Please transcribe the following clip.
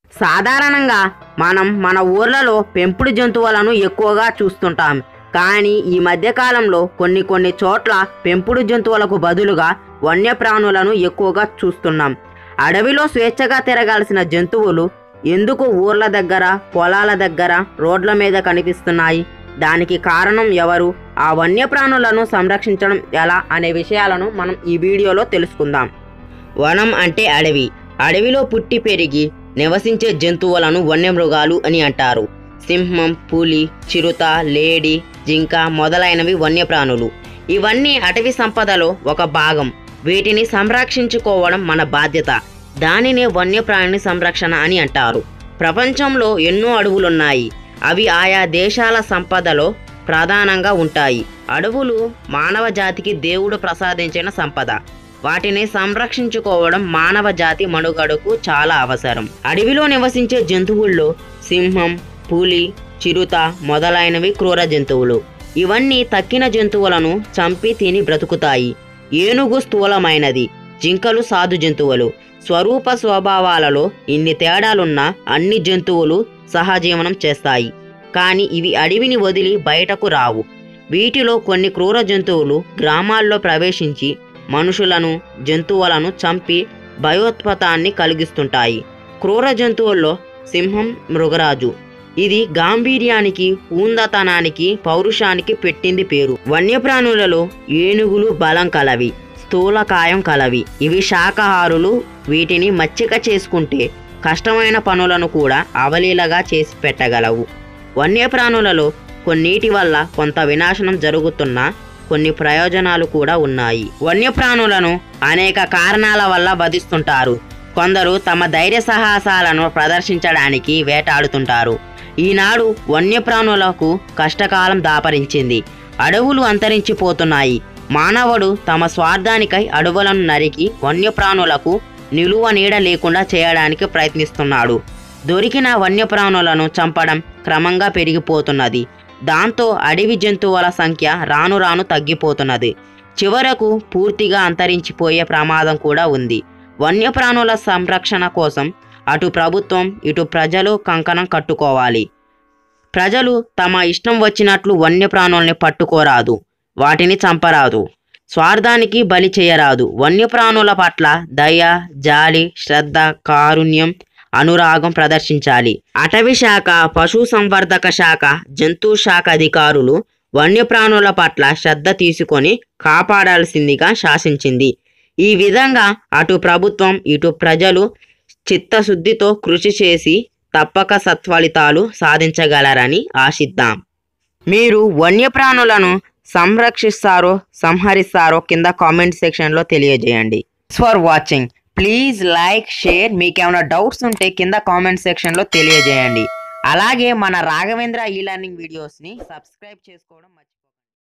సాధారణంగా మనం మన ఊర్లలో పెంపుడు జంతువులను ఎక్కువగా చూస్తుంటాం కానీ ఈ మధ్యకాలంలో కొన్ని కొన్ని చోట్ల పెంపుడు జంతువులకు బదులుగా వన్యప్రాణులను ఎక్కువగా చూస్తున్నాం అడవిలో స్వేచ్ఛగా తిరగాల్సిన జంతువులు ఎందుకు ఊర్ల దగ్గర పొలాల దగ్గర రోడ్ల మీద కనిపిస్తున్నాయి దానికి కారణం ఎవరు ఆ వన్యప్రాణులను సంరక్షించడం ఎలా అనే విషయాలను మనం ఈ వీడియోలో తెలుసుకుందాం వనం అంటే అడవి అడవిలో పుట్టి పెరిగి నివసించే జంతువులను వన్యమృగాలు అని అంటారు సింహం పులి చిరుత లేడి జింక మొదలైనవి వన్యప్రాణులు ఇవన్నీ అటవీ సంపదలో ఒక భాగం వీటిని సంరక్షించుకోవడం మన బాధ్యత దానినే వన్యప్రాణి సంరక్షణ అని అంటారు ప్రపంచంలో ఎన్నో అడవులున్నాయి అవి ఆయా దేశాల సంపదలో ప్రధానంగా ఉంటాయి అడవులు మానవ జాతికి దేవుడు ప్రసాదించిన సంపద వాటిని సంరక్షించుకోవడం మానవ జాతి మనుగడకు చాలా అవసరం అడవిలో నివసించే జంతువుల్లో సింహం పులి చిరుత మొదలైనవి క్రూర జంతువులు ఇవన్నీ తక్కిన జంతువులను చంపి తిని బ్రతుకుతాయి ఏనుగు స్థూలమైనది జింకలు సాధు జంతువులు స్వరూప స్వభావాలలో ఇన్ని తేడాలున్నా అన్ని జంతువులు సహజీవనం చేస్తాయి కానీ ఇవి అడవిని వదిలి బయటకు రావు వీటిలో కొన్ని క్రూర జంతువులు గ్రామాల్లో ప్రవేశించి మనుషులను జంతువులను చంపి భయోత్పతాన్ని కలిగిస్తుంటాయి క్రూర జంతువుల్లో సింహం మృగరాజు ఇది గాంభీర్యానికి ఊందతనానికి పౌరుషానికి పెట్టింది పేరు వన్యప్రాణులలో ఏనుగులు బలం కలవి స్థూలకాయం కలవి ఇవి శాకాహారులు వీటిని మచ్చిక చేసుకుంటే కష్టమైన పనులను కూడా అవలీలగా చేసి పెట్టగలవు వన్యప్రాణులలో కొన్నిటి వల్ల కొంత వినాశనం జరుగుతున్నా కొన్ని ప్రయోజనాలు కూడా ఉన్నాయి వన్యప్రాణులను అనేక కారణాల వల్ల వధిస్తుంటారు కొందరు తమ ధైర్య సాహసాలను ప్రదర్శించడానికి వేటాడుతుంటారు ఈనాడు వన్యప్రాణులకు కష్టకాలం దాపరించింది అడవులు అంతరించిపోతున్నాయి మానవుడు తమ స్వార్థానికై అడవులను నరికి వన్యప్రాణులకు నిలువ నీడ లేకుండా చేయడానికి ప్రయత్నిస్తున్నాడు దొరికిన వన్యప్రాణులను చంపడం క్రమంగా పెరిగిపోతున్నది దాంతో అడవి జంతువుల సంఖ్య రాను రాను తగ్గిపోతున్నది చివరకు పూర్తిగా అంతరించిపోయే ప్రమాదం కూడా ఉంది వన్యప్రాణుల సంరక్షణ కోసం అటు ప్రభుత్వం ఇటు ప్రజలు కంకణం కట్టుకోవాలి ప్రజలు తమ ఇష్టం వచ్చినట్లు వన్యప్రాణుల్ని పట్టుకోరాదు వాటిని చంపరాదు స్వార్థానికి బలి చేయరాదు వన్యప్రాణుల పట్ల దయ జాలి శ్రద్ధ కారుణ్యం అనురాగం ప్రదర్శించాలి అటవీ శాఖ పశు సంవర్ధక శాఖ జంతు శాఖ అధికారులు వన్యప్రాణుల పట్ల శ్రద్ధ తీసుకొని కాపాడాల్సిందిగా శాసించింది ఈ విధంగా అటు ప్రభుత్వం ఇటు ప్రజలు చిత్తశుద్ధితో కృషి చేసి తప్పక సత్ఫలితాలు సాధించగలరని ఆశిద్దాం మీరు వన్యప్రాణులను సంరక్షిస్తారో సంహరిస్తారో కింద కామెంట్ సెక్షన్లో తెలియజేయండి for watching please like share మీకు ఏమైనా డౌట్స్ ఉంటే కింద కామెంట్ సెక్షన్లో తెలియజేయండి అలాగే మన రాఘవేంద్ర ఈ లర్నింగ్ వీడియోస్ని సబ్స్క్రైబ్ చేసుకోవడం మర్చిపోకండి